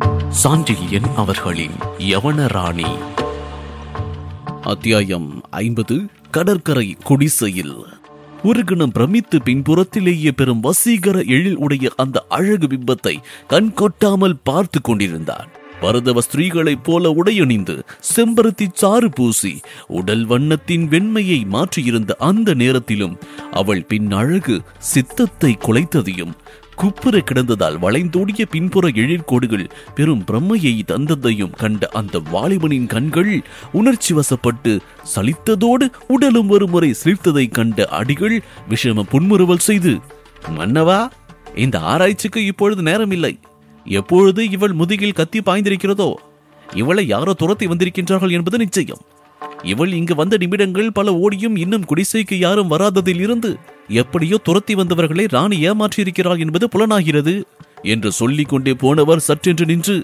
சாண்டில்யன் அவர்களின் யவனராணி அத்தியாயம் ஐம்பது கடற்கரை குடிசையில் ஒரு கணம் பிரமித்து பின்புறத்திலேயே பெரும் வசீகர எழில் உடைய அந்த அழகு பிம்பத்தை கண் கொட்டாமல் பார்த்து கொண்டிருந்தான் பரதவ ஸ்திரீகளைப் போல உடையணிந்து செம்பருத்தி சாறு பூசி உடல் வண்ணத்தின் வெண்மையை மாற்றியிருந்த அந்த நேரத்திலும் அவள் பின் அழகு சித்தத்தை குலைத்ததையும் குப்புற கிடந்ததால் வளைந்தோடிய பின்புற எழிற்கோடுகள் பெரும் பிரம்மையை தந்ததையும் கண்ட அந்த வாலிபனின் கண்கள் உணர்ச்சி வசப்பட்டு சலித்ததோடு உடலும் ஒருமுறை சிலிர்த்ததை கண்ட அடிகள் விஷம புன்முறுவல் செய்து மன்னவா இந்த ஆராய்ச்சிக்கு இப்பொழுது நேரமில்லை எப்பொழுது இவள் முதுகில் கத்தி பாய்ந்திருக்கிறதோ இவளை யாரோ துரத்தி வந்திருக்கின்றார்கள் என்பது நிச்சயம் இவள் இங்கு வந்த நிமிடங்கள் பல ஓடியும் இன்னும் குடிசைக்கு யாரும் வராததில் இருந்து எப்படியோ துரத்தி வந்தவர்களை ராணி ஏமாற்றியிருக்கிறாள் என்பது புலனாகிறது என்று சொல்லிக் கொண்டே போனவர் சற்றென்று நின்று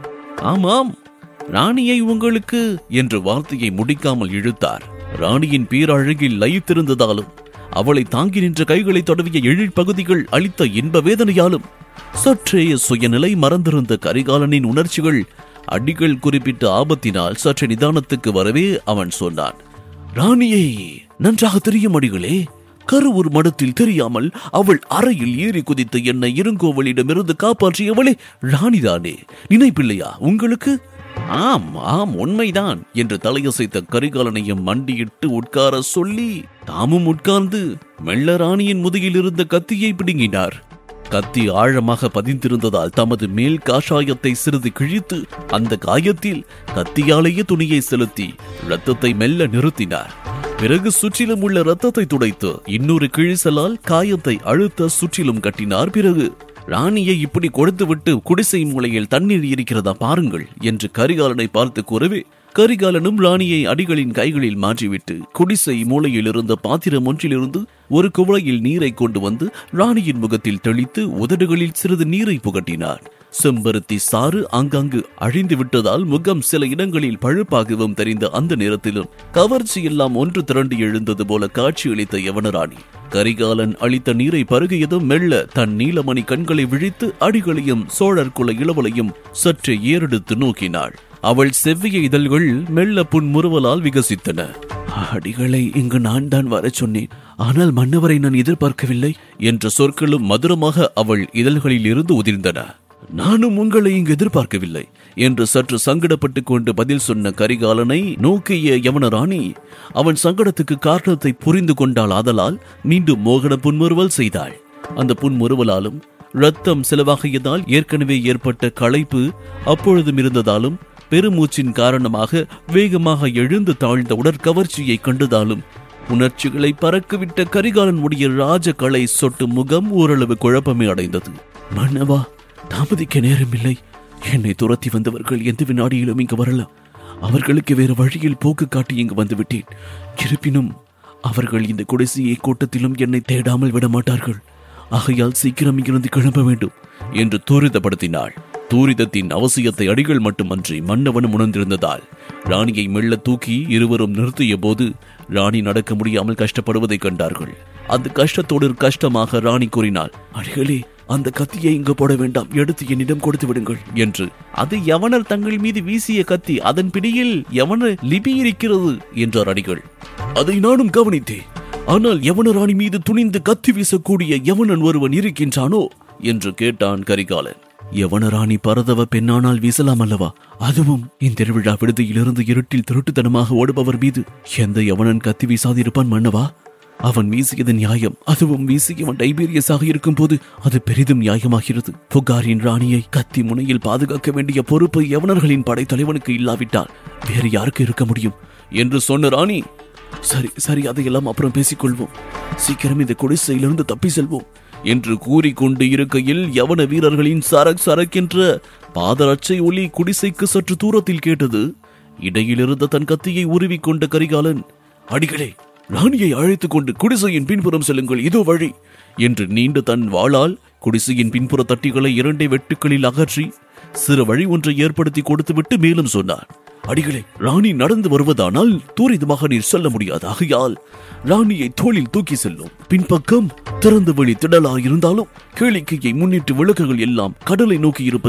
ஆமாம் ராணியை உங்களுக்கு என்று வார்த்தையை முடிக்காமல் இழுத்தார் ராணியின் பேரழகில் லயித்திருந்ததாலும் அவளை தாங்கி நின்ற கைகளை தொடவிய எழில் பகுதிகள் அளித்த இன்ப வேதனையாலும் சற்றே சுயநிலை மறந்திருந்த கரிகாலனின் உணர்ச்சிகள் அடிகள் குறிப்பிட்ட ஆபத்தினால் சற்று நிதானத்துக்கு வரவே அவன் சொன்னான் ராணியை நன்றாக தெரியும் அடிகளே கருவூர் மடத்தில் தெரியாமல் அவள் அறையில் ஏறி குதித்து என்னை இருங்கோவலிடமிருந்து காப்பாற்றியவளே ராணிதானே நினைப்பில்லையா உங்களுக்கு ஆம் ஆம் உண்மைதான் என்று தலையசைத்த கரிகாலனையும் மண்டியிட்டு உட்கார சொல்லி தாமும் உட்கார்ந்து மெல்ல ராணியின் முதுகில் இருந்த கத்தியை பிடுங்கினார் கத்தி ஆழமாக பதிந்திருந்ததால் தமது மேல் காஷாயத்தை சிறிது கிழித்து அந்த காயத்தில் கத்தியாலேயே துணியை செலுத்தி இரத்தத்தை மெல்ல நிறுத்தினார் பிறகு சுற்றிலும் உள்ள இரத்தத்தை துடைத்து இன்னொரு கிழிசலால் காயத்தை அழுத்த சுற்றிலும் கட்டினார் பிறகு ராணியை இப்படி கொடுத்துவிட்டு குடிசை மூலையில் தண்ணீர் இருக்கிறதா பாருங்கள் என்று கரிகாலனை பார்த்து கூறவே கரிகாலனும் ராணியை அடிகளின் கைகளில் மாற்றிவிட்டு குடிசை மூலையில் இருந்த பாத்திரம் ஒன்றிலிருந்து ஒரு குவளையில் நீரை கொண்டு வந்து ராணியின் முகத்தில் தெளித்து உதடுகளில் சிறிது நீரை புகட்டினார் செம்பருத்தி சாறு அங்கங்கு அழிந்து விட்டதால் முகம் சில இடங்களில் பழுப்பாகவும் தெரிந்த அந்த நேரத்திலும் கவர்ச்சி எல்லாம் ஒன்று திரண்டு எழுந்தது போல காட்சியளித்த யவனராணி கரிகாலன் அளித்த நீரை பருகியதும் மெல்ல தன் நீலமணி கண்களை விழித்து அடிகளையும் சோழர் குல இளவலையும் சற்று ஏறெடுத்து நோக்கினாள் அவள் செவ்விய இதழ்கள் மெல்ல புன்முறுவலால் விகசித்தன அடிகளை இங்கு நான் தான் வரச் சொன்னேன் ஆனால் மன்னவரை நான் எதிர்பார்க்கவில்லை என்ற சொற்களும் மதுரமாக அவள் இதழ்களில் இருந்து உதிர்ந்தன நானும் உங்களை இங்கு எதிர்பார்க்கவில்லை என்று சற்று சங்கடப்பட்டுக் கொண்டு பதில் சொன்ன கரிகாலனை நோக்கிய யவனராணி அவன் சங்கடத்துக்கு காரணத்தை புரிந்து கொண்டாள் ஆதலால் மீண்டும் மோகன புன்முறுவல் செய்தாள் அந்த புன்முறுவலாலும் ரத்தம் செலவாகியதால் ஏற்கனவே ஏற்பட்ட களைப்பு அப்பொழுதும் இருந்ததாலும் பெருமூச்சின் காரணமாக வேகமாக எழுந்து தாழ்ந்த உடற்கவர்ச்சியை கண்டதாலும் உணர்ச்சிகளை பறக்கவிட்ட கரிகாலன் உடைய ராஜகலை சொட்டு முகம் ஓரளவு குழப்பமே அடைந்தது மன்னவா தாமதிக்க நேரமில்லை என்னை துரத்தி வந்தவர்கள் எந்த வினாடியிலும் இங்கு வரலாம் அவர்களுக்கு வேறு வழியில் போக்கு காட்டி இங்கு வந்துவிட்டேன் இருப்பினும் அவர்கள் இந்த குடிசையை கூட்டத்திலும் என்னை தேடாமல் விட மாட்டார்கள் ஆகையால் சீக்கிரம் இங்கிருந்து கிளம்ப வேண்டும் என்று தூரிதப்படுத்தினாள் தூரிதத்தின் அவசியத்தை அடிகள் மட்டுமன்றி மன்னவனும் உணர்ந்திருந்ததால் ராணியை மெல்ல தூக்கி இருவரும் நிறுத்திய போது ராணி நடக்க முடியாமல் கஷ்டப்படுவதை கண்டார்கள் அந்த கஷ்டத்தோடு கஷ்டமாக ராணி கூறினாள் அடிகளே அந்த கத்தியை இங்கு போட வேண்டாம் எடுத்து என்னிடம் கொடுத்து விடுங்கள் என்று அது யவனர் தங்கள் மீது வீசிய கத்தி அதன் பிடியில் யவன லிபி இருக்கிறது என்றார் அடிகள் அதை நானும் கவனித்தேன் ஆனால் யவன ராணி மீது துணிந்து கத்தி வீசக்கூடிய யவனன் ஒருவன் இருக்கின்றானோ என்று கேட்டான் கரிகாலன் யவனராணி பரதவ பெண்ணானால் வீசலாம் அல்லவா அதுவும் இந்த திருவிழா விடுதியிலிருந்து இருட்டில் திருட்டுத்தனமாக ஓடுபவர் மீது எந்த யவனன் கத்தி வீசாதிருப்பான் மன்னவா அவன் வீசியது நியாயம் அதுவும் வீசியவன் டைபீரியஸாக இருக்கும் போது அது பெரிதும் நியாயமாகிறது புகாரின் ராணியை கத்தி முனையில் பாதுகாக்க வேண்டிய பொறுப்பு யவனர்களின் படைத்தலைவனுக்கு இல்லாவிட்டால் வேறு யாருக்கு இருக்க முடியும் என்று சொன்ன ராணி சரி சரி அதையெல்லாம் அப்புறம் பேசிக்கொள்வோம் சீக்கிரம் இந்த குடிசையிலிருந்து தப்பி செல்வோம் என்று கூறிக்கொண்டு இருக்கையில் யவன வீரர்களின் சரக் சரக்கென்ற பாதரட்சை ஒலி குடிசைக்கு சற்று தூரத்தில் கேட்டது இடையிலிருந்த தன் கத்தியை உருவிக்கொண்ட கரிகாலன் அடிகளே ராணியை அழைத்துக் கொண்டு குடிசையின் பின்புறம் செல்லுங்கள் இதோ வழி என்று நீண்ட தன் வாளால் குடிசையின் பின்புற தட்டிகளை இரண்டை வெட்டுக்களில் அகற்றி சிறு வழி ஒன்றை ஏற்படுத்தி கொடுத்துவிட்டு மேலும் சொன்னார் அடிகளே ராணி நடந்து வருவதானால் தூரிதமாக நீர் செல்ல முடியாது ஆகையால் ராணியை தோளில் தூக்கி செல்லும் பின்பக்கம் திறந்த வழி திடலா இருந்தாலும் கேளிக்கையை முன்னிட்டு விளக்குகள் எல்லாம் கடலை நோக்கி இருப்பதால்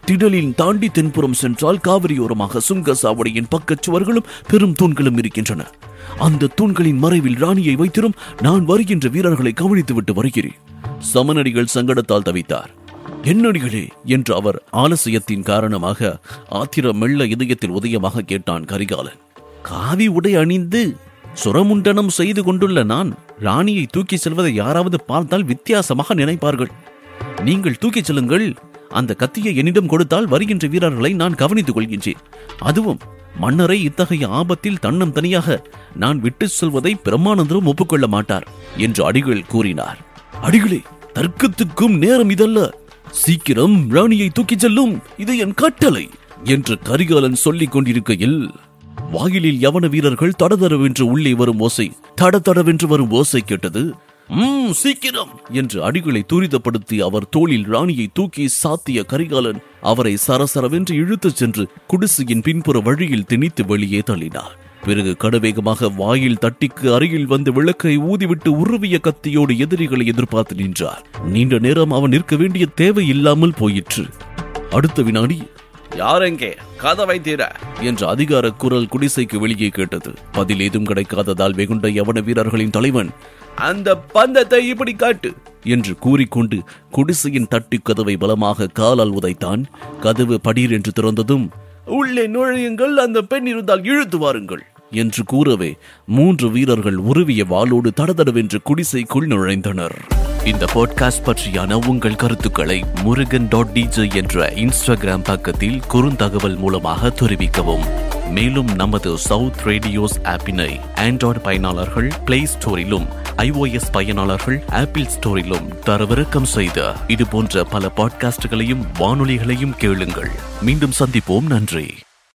திடலில் தாண்டி தென்புறம் சென்றால் காவிரியோரமாக சுங்க சாவடியின் பக்கச் சுவர்களும் பெரும் தூண்களும் இருக்கின்றன அந்த தூண்களின் மறைவில் ராணியை வைத்திரும் நான் வருகின்ற வீரர்களை கவனித்துவிட்டு வருகிறேன் சமநடிகள் சங்கடத்தால் தவித்தார் என்னடிகளே என்று அவர் ஆலசியத்தின் காரணமாக ஆத்திரம் மெல்ல இதயத்தில் உதயமாக கேட்டான் கரிகாலன் காவி உடை அணிந்து சுரமுண்டனம் செய்து கொண்டுள்ள நான் ராணியை தூக்கி செல்வதை யாராவது பார்த்தால் வித்தியாசமாக நினைப்பார்கள் நீங்கள் தூக்கிச் செல்லுங்கள் அந்த கத்தியை என்னிடம் கொடுத்தால் வருகின்ற வீரர்களை நான் கவனித்துக் கொள்கின்றேன் அதுவும் மன்னரை இத்தகைய ஆபத்தில் தன்னம் தனியாக நான் விட்டு செல்வதை பிரம்மானந்தரும் ஒப்புக்கொள்ள மாட்டார் என்று அடிகள் கூறினார் அடிகளே தர்க்கத்துக்கும் நேரம் இதல்ல சீக்கிரம் ராணியை தூக்கிச் செல்லும் இது என் கட்டளை என்று கரிகாலன் சொல்லிக் கொண்டிருக்கையில் வாயிலில் யவன வீரர்கள் தடதடவென்று உள்ளே வரும் ஓசை தடதடவென்று வரும் ஓசை கேட்டது ம் சீக்கிரம் என்று அடிகளை துரிதப்படுத்தி அவர் தோளில் ராணியை தூக்கி சாத்திய கரிகாலன் அவரை சரசரவென்று இழுத்துச் சென்று குடிசையின் பின்புற வழியில் திணித்து வெளியே தள்ளினார் பிறகு கடவேகமாக வாயில் தட்டிக்கு அருகில் வந்து விளக்கை ஊதிவிட்டு உருவிய கத்தியோடு எதிரிகளை எதிர்பார்த்து நின்றார் நீண்ட நேரம் அவன் நிற்க வேண்டிய தேவை இல்லாமல் போயிற்று அடுத்த வினாடி யாரெங்கே கதவை தீர என்ற அதிகார குரல் குடிசைக்கு வெளியே கேட்டது பதில் ஏதும் கிடைக்காததால் வெகுண்ட யவன வீரர்களின் தலைவன் அந்த பந்தத்தை இப்படி காட்டு என்று கூறிக்கொண்டு குடிசையின் தட்டி கதவை பலமாக காலால் உதைத்தான் கதவு படீர் என்று திறந்ததும் உள்ளே நுழையுங்கள் அந்த பெண் இருந்தால் இழுத்து வாருங்கள் என்று கூறவே மூன்று வீரர்கள் உருவிய வாளோடு தடதடவென்று குடிசைக்குள் நுழைந்தனர் இந்த பாட்காஸ்ட் பற்றியான உங்கள் கருத்துக்களை முருகன் டாட் டிஜே என்ற இன்ஸ்டாகிராம் பக்கத்தில் குறுந்தகவல் மூலமாக தெரிவிக்கவும் மேலும் நமது சவுத் ரேடியோஸ் ஆப்பினை ஆண்ட்ராய்டு பயனாளர்கள் பிளே ஸ்டோரிலும் iOS பயனாளர்கள் ஆப்பிள் ஸ்டோரிலும் தரவிறக்கம் செய்த இது போன்ற பல பாட்காஸ்டுகளையும் வானொலிகளையும் கேளுங்கள் மீண்டும் சந்திப்போம் நன்றி